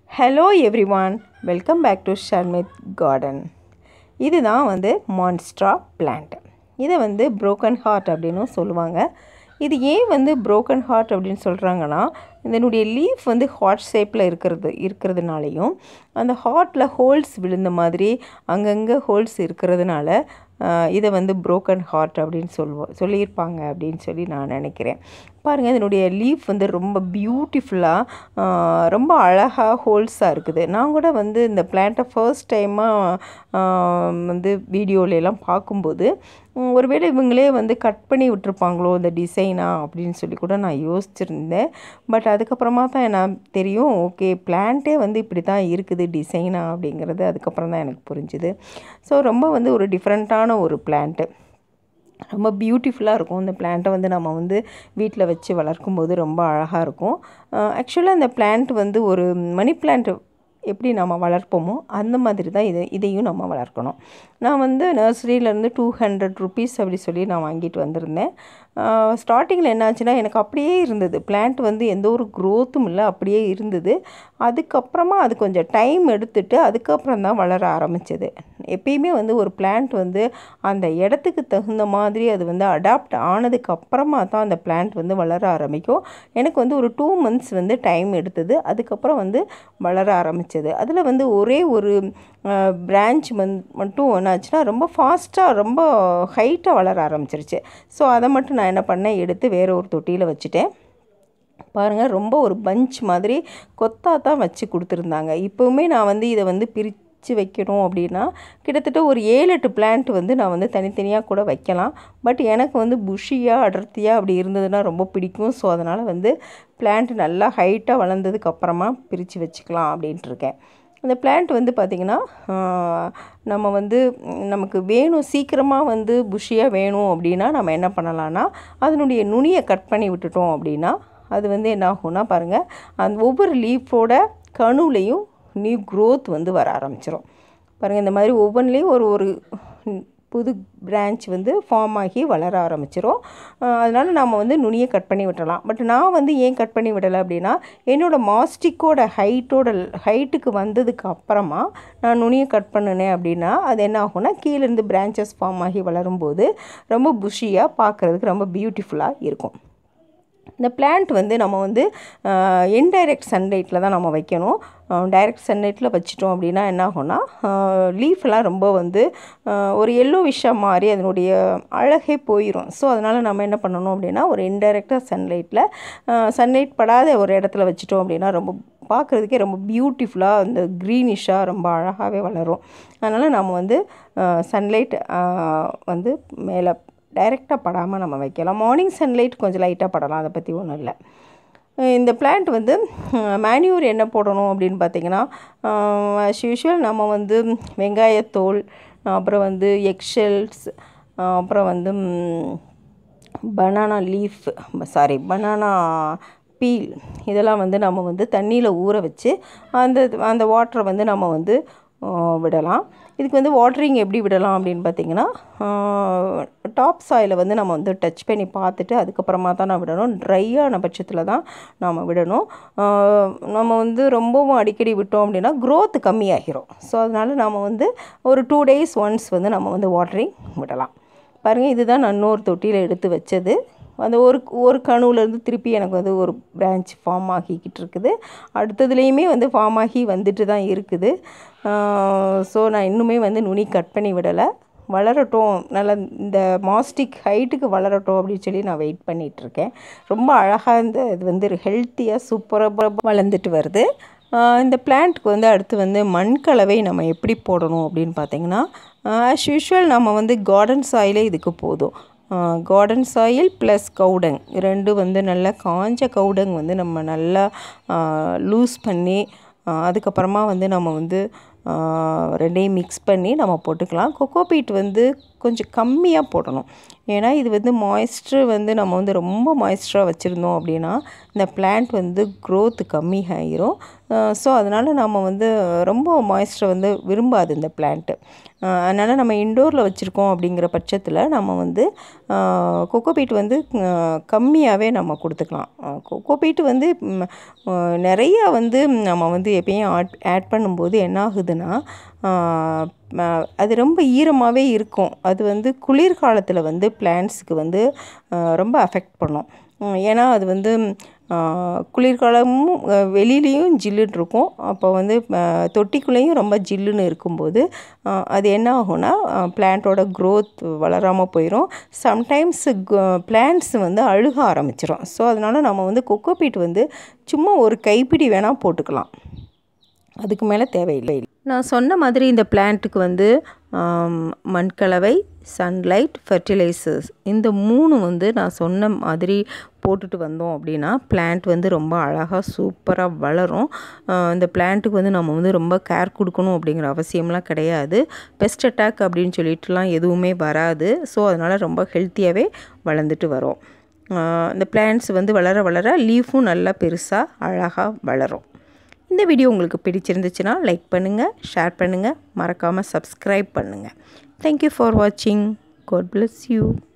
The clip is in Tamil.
hello everyone welcome back to Sharmith garden இதுதான் வந்து மான்ஸ்ட்ரா பிளான்ட் இதை வந்து புரோக்கன் ஹார்ட் அப்படின்னும் சொல்லுவாங்க இது ஏன் வந்து புரோக்கன் ஹார்ட் அப்படின்னு சொல்கிறாங்கன்னா இதனுடைய லீஃப் வந்து ஹார்ட் ஷேப்பில் இருக்கிறது இருக்கிறதுனாலையும் அந்த ஹார்ட்டில் ஹோல்ஸ் விழுந்த மாதிரி அங்கங்கே ஹோல்ஸ் இருக்கிறதுனால ஆஹ், இதை வந்து புரோக்கன் ஹார்ட் அப்படின்னு சொல்லுவோம் சொல்லியிருப்பாங்க அப்படின்னு சொல்லி நான் நினைக்கிறேன் பாருங்கள் இதனுடைய லீஃப் வந்து ரொம்ப பியூட்டிஃபுல்லாக ரொம்ப அழகாக ஹோல்ஸாக இருக்குது நான் கூட வந்து இந்த பிளான்ட்டை ஃபர்ஸ்ட் டைமாக வந்து வீடியோல எல்லாம் பார்க்கும்போது உம், ஒருவேளை இவங்களே வந்து கட் பண்ணி விட்டுருப்பாங்களோ இந்த டிசைனா அப்படின்னு சொல்லி கூட நான் யோசிச்சிருந்தேன் பட் அதுக்கப்புறமா தான் நான் தெரியும் ஓகே பிளான்ட்டே வந்து இப்படி தான் இருக்குது டிசைனா அப்படிங்கிறது அதுக்கப்புறம் தான் எனக்கு புரிஞ்சுது ஸோ ரொம்ப வந்து ஒரு டிஃப்ரெண்ட்டான ஒரு பிளான்ட்டு ரொம்ப பியூட்டிஃபுல்லாக இருக்கும் இந்த பிளான்ட்டை வந்து நம்ம வந்து வீட்டில் வச்சு வளர்க்கும்போது ரொம்ப அழகாக இருக்கும் ஆக்சுவலாக இந்த பிளான்ட் வந்து ஒரு மணி பிளான்ட் எப்படி நம்ம வளர்ப்போமோ அந்த மாதிரி தான் இது இதையும் நம்ம வளர்க்கணும் நான் வந்து நர்சரியிலேருந்து டூ ஹண்ட்ரட் ருபீஸ் அப்படி சொல்லி நான் வாங்கிட்டு வந்திருந்தேன் ஸ்டார்டிங்கில் என்னாச்சுன்னா எனக்கு அப்படியே இருந்தது பிளான்ட் வந்து எந்த ஒரு க்ரோத்தும் இல்லை அப்படியே இருந்தது அதுக்கப்புறமா அது கொஞ்சம் டைம் எடுத்துட்டு அதுக்கப்புறம் தான் வளர ஆரம்பிச்சது எப்பயுமே வந்து ஒரு பிளான்ட் வந்து அந்த இடத்துக்கு தகுந்த மாதிரி அது வந்து அடாப்ட் ஆனதுக்கு அப்புறமா தான் அந்த பிளான்ட் வந்து வளர ஆரம்பிக்கும் எனக்கு வந்து ஒரு டூ மந்த்ஸ் வந்து டைம் எடுத்தது அதுக்கப்புறம் வந்து வளர ஆரம்பிச்சது அதில் வந்து ஒரே ஒரு பிரான்ச் வந்து மட்டும் என்னாச்சுன்னா ரொம்ப ஃபாஸ்ட்டாக ரொம்ப ஹைட்டாக வளர ஆரம்பிச்சிருச்சு ஸோ அதை மட்டும் நான் என்ன பண்ணேன் எடுத்து வேற ஒரு தொட்டியில் வச்சுட்டேன் பாருங்கள் ரொம்ப ஒரு பஞ்ச் மாதிரி கொத்தா தான் வச்சு கொடுத்துருந்தாங்க இப்போவுமே நான் வந்து இதை வந்து பிரித்து வைக்கணும் அப்படின்னா கிட்டத்தட்ட ஒரு ஏழு எட்டு பிளான்ட் வந்து நான் வந்து தனித்தனியாக கூட வைக்கலாம் பட் எனக்கு வந்து புஷியாக அடர்த்தியாக அப்படி இருந்ததுன்னா ரொம்ப பிடிக்கும் ஸோ அதனால் வந்து பிளான்ட் நல்லா ஹைட்டாக வளர்ந்ததுக்கு அப்புறமா பிரித்து வச்சுக்கலாம் அப்படின்ட்டு இருக்கேன் இந்த பிளான்ட் வந்து பார்த்திங்கன்னா ஆஹ், நம்ம வந்து ம், நமக்கு வேணும் சீக்கிரமாக வந்து புஷியாக வேணும் அப்படின்னா நம்ம என்ன பண்ணலான்னா அதனுடைய நுனியை கட் பண்ணி விட்டுட்டோம் அப்படின்னா அது வந்து என்ன ஆகும்னா பாருங்கள் அந்த ஒவ்வொரு லீஃபோட கணுலையும் நியூ growth வந்து வர ஆரம்பிச்சிரும் பாருங்கள் இந்த மாதிரி ஒவ்வொன்றிலையும் ஒரு ஒரு ம், புது பிரான்ச் வந்து ஃபார்ம் ஆகி வளர ஆரம்பிச்சிரும் அஹ் அதனால நாம் வந்து நுனியை கட் பண்ணி விட்டுறலாம் பட் நான் வந்து ஏன் கட் பண்ணி விடலை அப்படின்னா என்னோடய மாஸ்டிக்கோட ஹைட்டோட ஹைட்டுக்கு வந்ததுக்கு அப்புறமா நான் நுனியை கட் பண்ணினேன் அப்படின்னா அது என்ன ஆகும்னா கீழேருந்து பிரான்ச்சஸ் ஃபார்ம் ஆகி வளரும்போது ரொம்ப புஷியாக பார்க்குறதுக்கு ரொம்ப பியூட்டிஃபுல்லாக இருக்கும் இந்த பிளான்ட் வந்து நம்ம வந்து இன்டைரக்ட் சன்லைட்டில் தான் நம்ம வைக்கணும் டைரக்ட் சன்லைட்டில் வச்சிட்டோம் அப்படின்னா என்ன ஆகும்னா லீஃப்லாம் ரொம்ப வந்து ஆஹ், ஒரு எல்லோ விஷயம் மாதிரி அதனுடைய அழகே போயிடும் ஸோ அதனால் நம்ம என்ன பண்ணணும் அப்படின்னா ஒரு இன்டைரக்டாக சன்லைட்டில் சன்லைட் படாத ஒரு இடத்துல வச்சிட்டோம் அப்படின்னா ரொம்ப பார்க்குறதுக்கே ரொம்ப பியூட்டிஃபுல்லாக அந்த க்ரீனிஷாக ரொம்ப அழகாகவே வளரும் அதனால் நம்ம வந்து சன்லைட் வந்து மேலே டைரெக்டாக படாமல் நம்ம வைக்கலாம் மார்னிங் சன்லைட் கொஞ்சம் லைட்டாக படலாம் அதை பற்றி ஒன்றும் இல்லை அஹ் இந்த பிளான்ட் வந்து மேன்யூர் என்ன போடணும் அப்படின்னு பார்த்தீங்கன்னா ஆஸ் யூஷுவல் நம்ம வந்து வெங்காயத்தோல் அப்புறம் வந்து எக்ஷெல்ஸ் அப்புறம் வந்து banana leaf sorry banana peel இதெல்லாம் வந்து நம்ம வந்து தண்ணியில் ஊற வச்சு அந்த அந்த வாட்டரை வந்து நம்ம வந்து ஆஹ், விடலாம் இதுக்கு வந்து வாட்டரிங் எப்படி விடலாம் அப்படின்னு பார்த்தீங்கன்னா டாப் சாயிலை வந்து நம்ம வந்து டச் பண்ணி பார்த்துட்டு அதுக்கப்புறமா தான் நான் விடணும் ட்ரையான பட்சத்தில் தான் நாம் விடணும் ஆஹ், நம்ம வந்து ரொம்பவும் அடிக்கடி விட்டோம் அப்படின்னா growth கம்மியாகிரும் ஸோ அதனால் நம்ம வந்து ஒரு டூ டேஸ் ஒன்ஸ் வந்து நம்ம வந்து வாட்டரிங் விடலாம் பாருங்கள் இதுதான் நான் இன்னொரு தொட்டியில் எடுத்து வச்சது அந்த ஒரு ஒரு கணுவிலேருந்து திருப்பி எனக்கு வந்து ஒரு பிரான்ச் ஃபார்ம் ஆகிக்கிட்டு இருக்குது அடுத்ததுலேயுமே வந்து ஃபார்ம் ஆகி வந்துட்டு தான் இருக்குது ஸோ நான் இன்னுமே வந்து நுனி கட் பண்ணி விடலை வளரட்டும் நல்லா இந்த மாஸ்டிக் ஹைட்டுக்கு வளரட்டும் அப்படின்னு சொல்லி நான் வெயிட் பண்ணிகிட்ருக்கேன் ரொம்ப அழகாக இந்த இது வந்து ஹெல்த்தியாக சூப்பராக வளர்ந்துட்டு வருது ஆஹ் இந்த பிளான்ட்க்கு வந்து அடுத்து வந்து மண் கலவை நம்ம எப்படி போடணும் அப்படின்னு பார்த்தீங்கன்னா ஆஸ் யூஷுவல் நம்ம வந்து கார்டன் சாயிலே இதுக்கு போதும் கார்டன் சாயில் ப்ளஸ் கவுடங் ரெண்டு வந்து நல்லா காஞ்ச கவுடங் வந்து நம்ம நல்லா லூஸ் பண்ணி ஆஹ் அதுக்கப்புறமா வந்து நம்ம வந்து ரெண்டையும் மிக்ஸ் பண்ணி நம்ம போட்டுக்கலாம் கொக்கோபீட் வந்து கொஞ்சம் கம்மியாக போடணும் ஏன்னா இது வந்து மாய்ஸ்டர் வந்து நம்ம வந்து ரொம்ப மாய்ஸ்டராக வச்சுருந்தோம் அப்படின்னா இந்த பிளான்ட் வந்து க்ரோத் கம்மி ஆகிரும் ஸோ அதனால் நம்ம வந்து ரொம்ப மாய்ஸ்டரை வந்து விரும்பாது இந்த பிளான்ட்டு அதனால் நம்ம இன்டோரில் வச்சுருக்கோம் அப்படிங்கிற பட்சத்தில் நம்ம வந்து கொக்கோபீட் வந்து கம்மியாகவே நம்ம கொடுத்துக்கலாம் கொக்கோபீட் வந்து நிறையா வந்து நம்ம வந்து எப்பயும் ஆட் ஆட் பண்ணும்போது என்ன ஆகுதுன்னா அது ரொம்ப ஈரமாகவே இருக்கும் அது வந்து குளிர்காலத்தில் வந்து பிளான்ட்ஸுக்கு வந்து ரொம்ப அஃபெக்ட் பண்ணும் ஏன்னா அது வந்து குளிர்காலமும் வெளியிலையும் ஜில்லுன்னு இருக்கும் அப்போ வந்து தொட்டிக்குள்ளேயும் ரொம்ப ஜில்லுன்னு இருக்கும்போது அது என்ன ஆகும்னா பிளான்ட்டோட க்ரோத் வளராமல் போயிடும் சம்டைம்ஸ் பிளான்ட்ஸ் வந்து அழுக ஆரம்பிச்சிடும் ஸோ அதனால் நம்ம வந்து கொக்கோபீட் வந்து சும்மா ஒரு கைப்பிடி வேணால் போட்டுக்கலாம் அதுக்கு மேலே தேவையில்லை நான் சொன்ன மாதிரி இந்த பிளான்ட்டுக்கு வந்து மண்கலவை சன்லைட் ஃபெர்டிலைசர்ஸ் இந்த மூணு வந்து நான் சொன்ன மாதிரி போட்டுட்டு வந்தோம் அப்படின்னா பிளான்ட் வந்து ரொம்ப அழகாக சூப்பராக வளரும் இந்த பிளான்ட்டுக்கு வந்து நம்ம வந்து ரொம்ப கேர் கொடுக்கணும் அப்படிங்கிற அவசியம்லாம் கிடையாது பெஸ்ட் அட்டாக் அப்படின்னு சொல்லிட்டுலாம் எதுவுமே வராது ஸோ அதனால் ரொம்ப ஹெல்த்தியாகவே வளர்ந்துட்டு வரும் இந்த பிளான்ட்ஸ் வந்து வளர வளர லீஃபும் நல்லா பெருசாக அழகாக வளரும் இந்த வீடியோ உங்களுக்கு பிடிச்சிருந்துச்சுன்னா லைக் பண்ணுங்கள் ஷேர் பண்ணுங்கள் மறக்காமல் சப்ஸ்கிரைப் பண்ணுங்கள் தேங்க்யூ ஃபார் வாட்சிங் காட் பிளஸ் யூ